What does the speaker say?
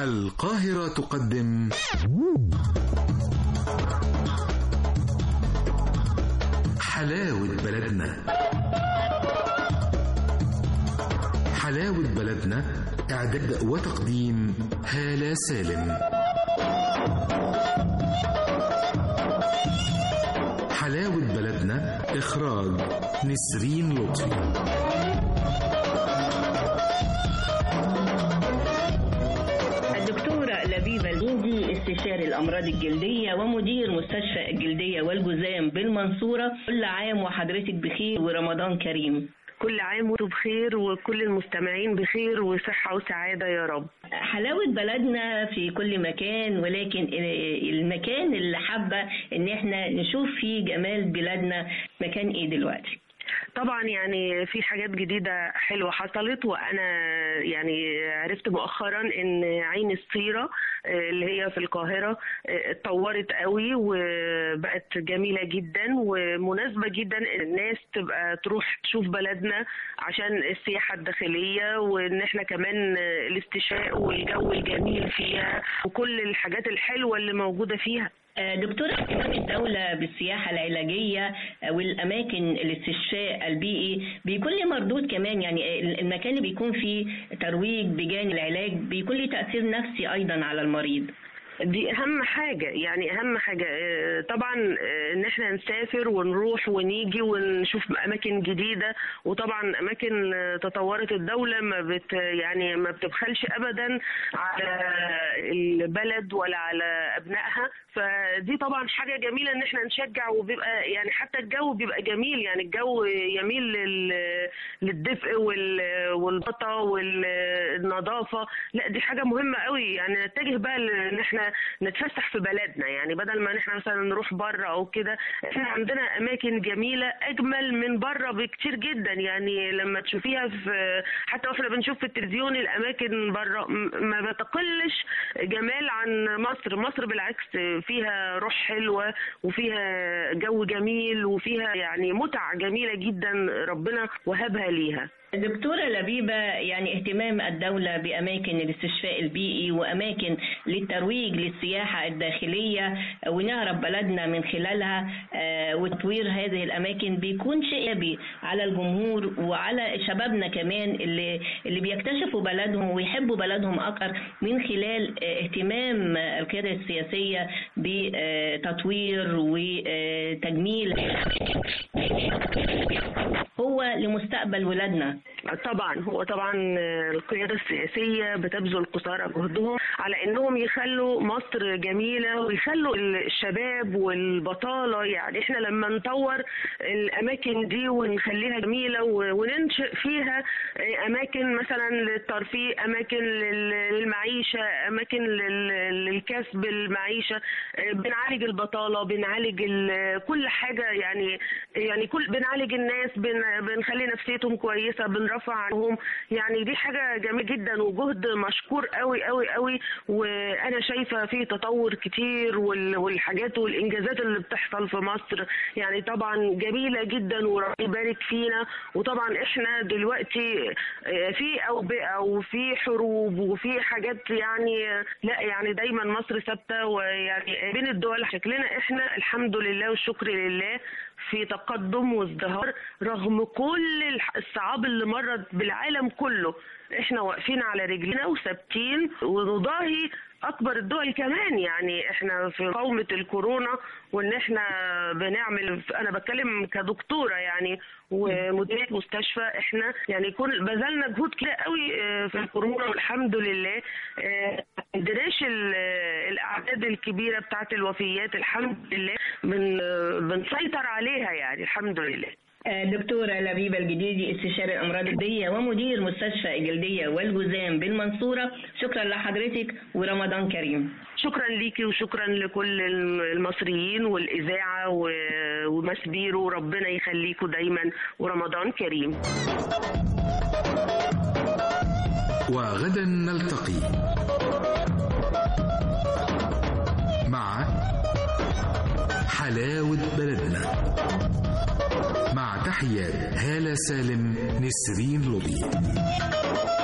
القاهرة تقدم حلاوة بلدنا حلاوة بلدنا إعداد وتقديم هالة سالم حلاوة بلدنا إخراج نسرين لطفي الدكتورة لبيبة الهندي استشاري الأمراض الجلدية ومدير مستشفى الجلدية والجذام بالمنصورة كل عام وحضرتك بخير ورمضان كريم كل عام وانتم بخير وكل المستمعين بخير وصحة وسعادة يا رب حلاوة بلدنا في كل مكان ولكن المكان اللي حابة ان احنا نشوف فيه جمال بلادنا مكان ايه دلوقتي طبعا يعني في حاجات جديدة حلوة حصلت وأنا يعني عرفت مؤخرا إن عين السيرة اللي هي في القاهرة اتطورت قوي وبقت جميلة جدا ومناسبة جدا إن الناس تبقى تروح تشوف بلدنا عشان السياحة الداخلية وإن احنا كمان الاستشفاء والجو الجميل فيها وكل الحاجات الحلوة اللي موجودة فيها دكتور اهتمام الدولة بالسياحة العلاجية والأماكن الاستشفاء البيئي بيكون له مردود كمان يعني المكان اللي بيكون فيه ترويج بجانب العلاج بيكون له تأثير نفسي أيضا على المريض دي اهم حاجه يعني اهم حاجه طبعا ان احنا نسافر ونروح ونيجي ونشوف اماكن جديده وطبعا اماكن تطورت الدوله ما بت يعني ما بتبخلش ابدا على البلد ولا على ابنائها فدي طبعا حاجه جميله ان احنا نشجع وبيبقى يعني حتى الجو بيبقى جميل يعني الجو يميل للدفء والبطا والنظافه لا دي حاجه مهمه قوي يعني نتجه بقى ان احنا نتفسح في بلدنا يعني بدل ما احنا مثلا نروح بره او كده احنا عندنا اماكن جميله اجمل من بره بكتير جدا يعني لما تشوفيها في حتى واحنا بنشوف في التلفزيون الاماكن بره ما بتقلش جمال عن مصر مصر بالعكس فيها روح حلوه وفيها جو جميل وفيها يعني متع جميله جدا ربنا وهبها ليها دكتورة لبيبة يعني اهتمام الدولة بأماكن الاستشفاء البيئي وأماكن للترويج للسياحة الداخلية ونعرف بلدنا من خلالها وتطوير هذه الأماكن بيكون شيء إيجابي على الجمهور وعلى شبابنا كمان اللي اللي بيكتشفوا بلدهم ويحبوا بلدهم أكثر من خلال اهتمام القيادة السياسية بتطوير وتجميل هو لمستقبل ولادنا طبعا هو طبعا القياده السياسيه بتبذل قصارى جهدهم على انهم يخلوا مصر جميله ويخلوا الشباب والبطاله يعني احنا لما نطور الاماكن دي ونخليها جميله وننشئ فيها اماكن مثلا للترفيه اماكن للمعيشه اماكن للكسب المعيشه بنعالج البطاله بنعالج كل حاجه يعني يعني كل بنعالج الناس بنخلي نفسيتهم كويسه بنرفع عنهم يعني دي حاجه جميله جدا وجهد مشكور قوي قوي قوي وانا شايفه في تطور كتير والحاجات والانجازات اللي بتحصل في مصر يعني طبعا جميله جدا وربنا يبارك فينا وطبعا احنا دلوقتي في اوبئه وفي حروب وفي حاجات يعني لا يعني دايما مصر ثابته ويعني بين الدول شكلنا احنا الحمد لله والشكر لله في تقدم وازدهار رغم كل الصعاب اللي مرت بالعالم كله احنا واقفين على رجلنا وثابتين ونضاهي اكبر الدول كمان يعني احنا في قومه الكورونا وان احنا بنعمل انا بتكلم كدكتوره يعني ومديريه مستشفى احنا يعني كل بذلنا جهود كده قوي في الكورونا والحمد لله ما عندناش الاعداد الكبيره بتاعت الوفيات الحمد لله بن بنسيطر عليها يعني الحمد لله دكتورة لبيبة الجديدي استشاري الأمراض الجلدية ومدير مستشفى الجلدية والجذام بالمنصورة شكرا لحضرتك ورمضان كريم شكرا ليكي وشكرا لكل المصريين والإذاعة ومسبيرو ربنا يخليكم دايما ورمضان كريم وغدا نلتقي مع حلاوة بلدنا مع تحيات هالة سالم نسرين لطفي